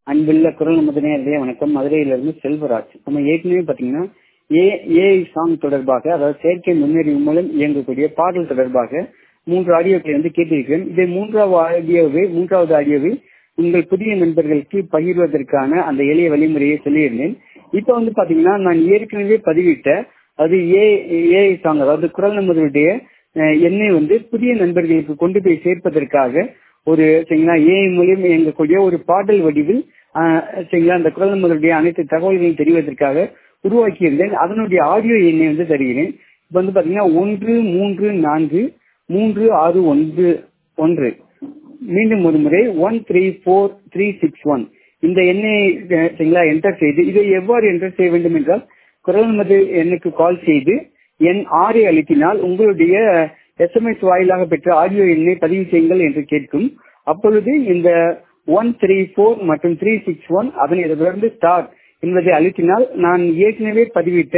அன்புள்ள குரல் நமதினே வணக்கம் மதுரையிலிருந்து செல்வராஜ் நம்ம ஏற்கனவே பாத்தீங்கன்னா ஏ ஏஐ சாங் தொடர்பாக அதாவது செயற்கை நுண்ணறிவு மூலம் இயங்கக்கூடிய பாடல் தொடர்பாக மூன்று ஆடியோக்களை வந்து கேட்டிருக்கிறேன் இதை மூன்றாவது ஆடியோவை மூன்றாவது ஆடியோவை உங்கள் புதிய நண்பர்களுக்கு பகிர்வதற்கான அந்த எளிய வழிமுறையை சொல்லியிருந்தேன் இப்ப வந்து பாத்தீங்கன்னா நான் ஏற்கனவே பதிவிட்ட அது ஏ ஏஐ சாங் அதாவது குரல் நம்பருடைய எண்ணை வந்து புதிய நண்பர்களுக்கு கொண்டு போய் சேர்ப்பதற்காக ஒரு சரிங்களா ஏஐ மூலியம் இயங்கக்கூடிய ஒரு பாடல் வடிவில் சரிங்களா அந்த குரல் நம்பருடைய அனைத்து தகவல்களையும் தெரிவதற்காக உருவாக்கியிருந்தேன் அதனுடைய ஆடியோ எண்ணை வந்து தருகிறேன் இப்ப வந்து பாத்தீங்கன்னா ஒன்று மூன்று நான்கு மூன்று ஆறு ஒன்று ஒன்று மீண்டும் ஒரு முறை one three four three six one இந்த எண்ணை சரிங்களா என்டர் செய்து இதை எவ்வாறு என்டர் செய்ய வேண்டும் என்றால் குரல் மது எண்ணுக்கு கால் செய்து என் ஆரை அழுத்தினால் உங்களுடைய எஸ்எம்எஸ் வாயிலாக பெற்ற ஆடியோ எண்ணை பதிவு செய்யுங்கள் என்று கேட்கும் அப்பொழுது இந்த ஒன் த்ரீ ஃபோர் மற்றும் த்ரீ சிக்ஸ் ஒன் அதனை தொடர்ந்து ஸ்டார் என்பதை அழுத்தினால் நான் ஏற்கனவே பதிவிட்ட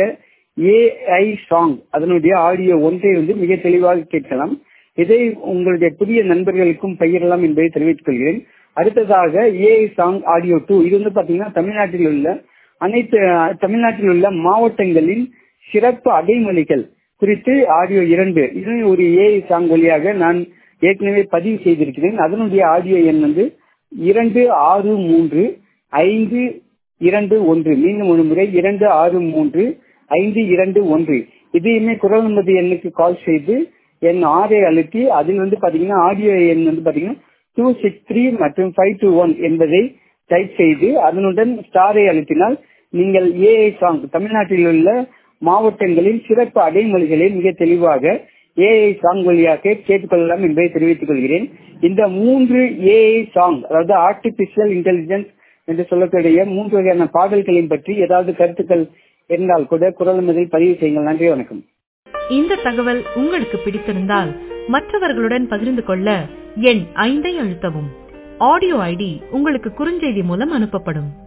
ஏஐ சாங் அதனுடைய ஆடியோ ஒன்றை வந்து மிக தெளிவாக கேட்கலாம் இதை உங்களுடைய புதிய நண்பர்களுக்கும் பகிரலாம் என்பதை தெரிவித்துக் கொள்கிறேன் அடுத்ததாக ஏஐ சாங் ஆடியோ டூ இது வந்து பாத்தீங்கன்னா தமிழ்நாட்டில் உள்ள அனைத்து தமிழ்நாட்டில் உள்ள மாவட்டங்களின் சிறப்பு அடைமொழிகள் குறித்து ஆடியோ இரண்டு இது ஒரு ஏஐ சாங் வழியாக நான் ஏற்கனவே பதிவு செய்திருக்கிறேன் அதனுடைய ஆடியோ எண் வந்து இரண்டு ஆறு மூன்று ஐந்து இரண்டு ஒன்று மீண்டும் ஒரு முறை இரண்டு ஆறு மூன்று ஐந்து இரண்டு ஒன்று இதையுமே குரல் நம்பது எண்ணுக்கு கால் செய்து என் ஆரை அழுத்தி அதில் வந்து பாத்தீங்கன்னா ஆடியோ எண் வந்து பாத்தீங்கன்னா டூ சிக்ஸ் த்ரீ மற்றும் ஃபைவ் டூ ஒன் என்பதை டைப் செய்து அதனுடன் ஸ்டாரை அழுத்தினால் நீங்கள் ஏஐ சாங் தமிழ்நாட்டில் உள்ள மாவட்டங்களில் சிறப்பு அடைமொழிகளை மிக தெளிவாக ஏஐ சாங் வழியாக கேட்டுக்கொள்ளலாம் என்பதை தெரிவித்துக் கொள்கிறேன் இந்த மூன்று ஏஐ சாங் அதாவது ஆர்டிபிஷியல் இன்டெலிஜென்ஸ் என்று சொல்லக்கூடிய மூன்று வகையான பாடல்களின் பற்றி ஏதாவது கருத்துக்கள் இருந்தால் கூட குரல் மதில் பதிவு செய்யுங்கள் நன்றி வணக்கம் இந்த தகவல் உங்களுக்கு பிடித்திருந்தால் மற்றவர்களுடன் பகிர்ந்து கொள்ள எண் ஐந்தை அழுத்தவும் ஆடியோ ஐடி உங்களுக்கு குறுஞ்செய்தி மூலம் அனுப்பப்படும்